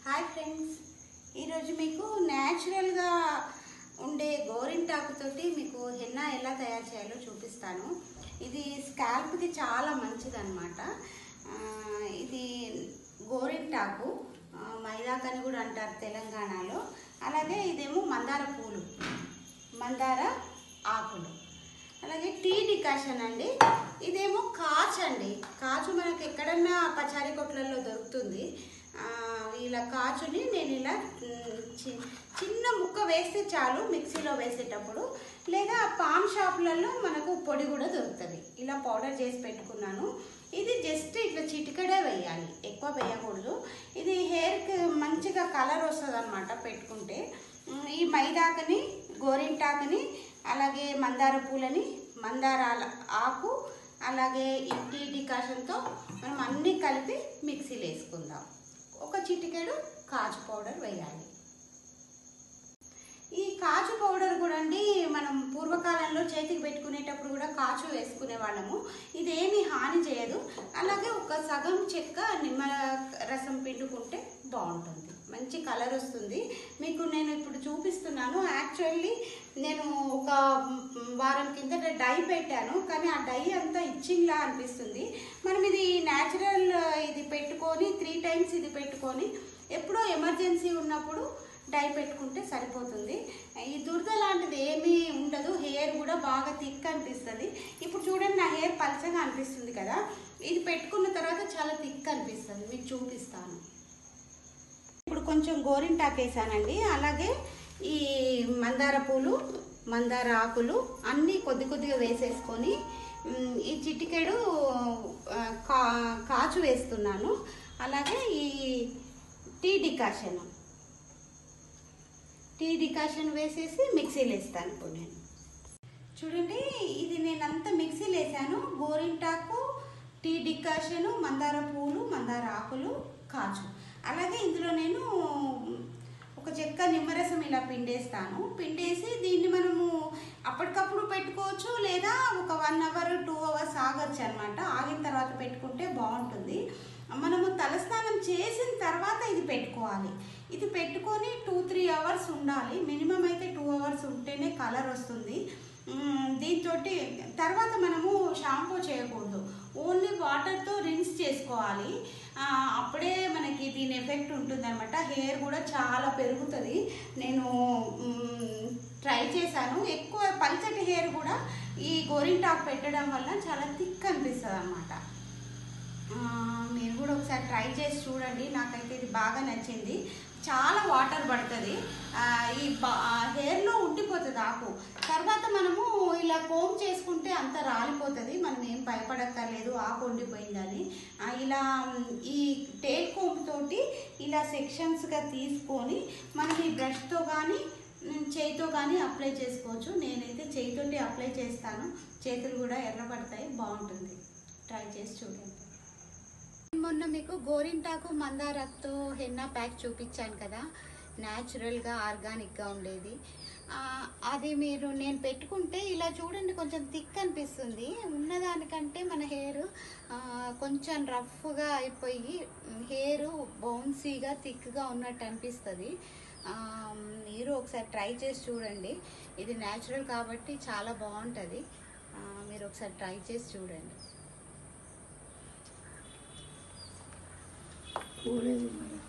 hi friends ఈరోజు మీకు న్యాచురల్గా ఉండే గోరింటాకుతోటి మీకు హెన్నా ఎలా తయారు చేయాలో చూపిస్తాను ఇది స్కాల్ప్కి చాలా మంచిదన్నమాట ఆ, ఇది గోరింటాకు ఆ, మైదాకని కూడా అంటారు తెలంగాణలో అలాగే ఇదేమో మందార పూలు మందార ఆకులు అలాగే టీ డికాషన్ అండి ఇదేమో కాచు అండి కాచు మనకి ఎక్కడన్నా పచారీ కొట్లలో దొరుకుతుంది ఆ, ఇలా కాచుని నేను ఇలా మ్, చి- చిన్న ముక్క వేస్తే చాలు మిక్సీలో వేసేటప్పుడు లేదా పాన్ షాపులలో మనకు పొడి కూడా దొరుకుతుంది ఇలా పౌడర్ చేసి పెట్టుకున్నాను ఇది జస్ట్ ఇట్లా చిటికడే వేయాలి ఎక్కువ వేయకూడదు ఇది హెయిర్కి మంచిగా కలర్ వస్తుంది అనమాట పెట్టుకుంటే ఉమ్, ఈ మైదాకని గోరింటాకుని అలాగే మందార పూలని మందారాల ఆకు అలాగే ఈ టీ డికాషన్తో మనం అన్నీ కలిపి మిక్సీలో వేసుకుందాం ఒక చిటికెడు కాజు పౌడర్ వేయాలి ఈ కాజు పౌడర్ కూడా అండి మనం పూర్వకాలంలో చేతికి పెట్టుకునేటప్పుడు కూడా కాచు వేసుకునే వాళ్ళము ఇదేమి హాని చేయదు అలాగే ఒక సగం చెక్క నిమ్మ రసం పిండుకుంటే బాగుంటుంది మంచి కలర్ వస్తుంది మీకు నేను ఇప్పుడు చూపిస్తున్నాను యాక్చువల్లీ నేను ఒక వారం కిందట డై పెట్టాను కానీ ఆ డై అంతా ఇచ్చింగ్లా అనిపిస్తుంది మనం ఇది న్యాచురల్ ఇది పెట్టుకొని త్రీ టైమ్స్ ఇది పెట్టుకొని ఎప్పుడో ఎమర్జెన్సీ ఉన్నప్పుడు డై పెట్టుకుంటే సరిపోతుంది ఈ దురద లాంటిది ఏమీ ఉండదు హెయిర్ కూడా బాగా థిక్ అనిపిస్తుంది ఇప్పుడు చూడండి నా హెయిర్ పలచగా అనిపిస్తుంది కదా ఇది పెట్టుకున్న తర్వాత చాలా థిక్ అనిపిస్తుంది మీకు చూపిస్తాను ఇప్పుడు కొంచెం గోరింటాకు వేసానండి అలాగే ఈ మందార పూలు మందార ఆకులు అన్నీ కొద్ది కొద్దిగా వేసేసుకొని మ్, ఈ చిటికెడు ఆ, కా కాచు వేస్తున్నాను అలాగే ఈ టీ డికాషన్ టీ డికాషన్ వేసేసి మిక్సీలో వేస్తాను ఇప్పుడు నేను చూడండి ఇది నేను అంతా మిక్సీలో వేసాను గోరింటాకు టీ డికాషన్ మందార పూలు మందార ఆకులు కాచు అలాగే ఇందులో నేను ఒక చెక్క నిమ్మరసం ఇలా పిండేస్తాను పిండేసి దీన్ని మనము అప్పటికప్పుడు పెట్టుకోవచ్చు లేదా ఒక వన్ అవర్ టూ అవర్స్ ఆగొచ్చు అనమాట ఆగిన తర్వాత పెట్టుకుంటే బాగుంటుంది మనము తలస్నానం చేసిన తర్వాత ఇది పెట్టుకోవాలి ఇది పెట్టుకొని టూ త్రీ అవర్స్ ఉండాలి మినిమం అయితే టూ అవర్స్ ఉంటేనే కలర్ వస్తుంది దీంతో తర్వాత మనము షాంపూ చేయకూడదు ఓన్లీ వాటర్తో రిన్స్ చేసుకోవాలి ఆ, అప్పుడే మనకి దీని ఎఫెక్ట్ ఉంటుంది అనమాట హెయిర్ కూడా చాలా పెరుగుతుంది నేను మ్, ట్రై చేశాను ఎక్కువ పల్చటి హెయిర్ కూడా ఈ గోరింటాకు పెట్టడం వల్ల చాలా థిక్ అనిపిస్తుంది అనమాట మీరు కూడా ఒకసారి ట్రై చేసి చూడండి నాకైతే ఇది బాగా నచ్చింది చాలా వాటర్ పడుతుంది ఆ, ఈ బా హెయిర్లో ఉండిపోతుంది ఆకు తర్వాత మనము ఇలా కోమ్ చేసుకుంటే అంత రాలిపోతుంది మనం ఏం భయపడక్కర్లేదు ఆకు ఉండిపోయిందని ఆ, ఇలా మ్, ఈ టేల్ కోమ్ తోటి ఇలా సెక్షన్స్గా తీసుకొని మనం ఈ బ్రష్తో కానీ మ్, చేయితో కానీ అప్లై చేసుకోవచ్చు నేనైతే చేయితోటి అప్లై చేస్తాను చేతులు కూడా ఎర్రబడతాయి బాగుంటుంది ట్రై చేసి చూడండి మొన్న మీకు గోరింటాకు మందారతో హెన్నా ప్యాక్ చూపించాను కదా న్యాచురల్గా ఆర్గానిక్గా ఉండేది ఆ, అది మీరు నేను పెట్టుకుంటే ఇలా చూడండి కొంచెం థిక్ అనిపిస్తుంది ఉన్నదానికంటే మన హెయిర్ కొంచెం రఫ్గా అయిపోయి హెయిర్ బౌన్సీగా థిక్గా ఉన్నట్టు అనిపిస్తుంది ఆ, మీరు ఒకసారి ట్రై చేసి చూడండి ఇది న్యాచురల్ కాబట్టి చాలా బాగుంటుంది ఆ, మీరు ఒకసారి ట్రై చేసి చూడండి పోలేదు మరి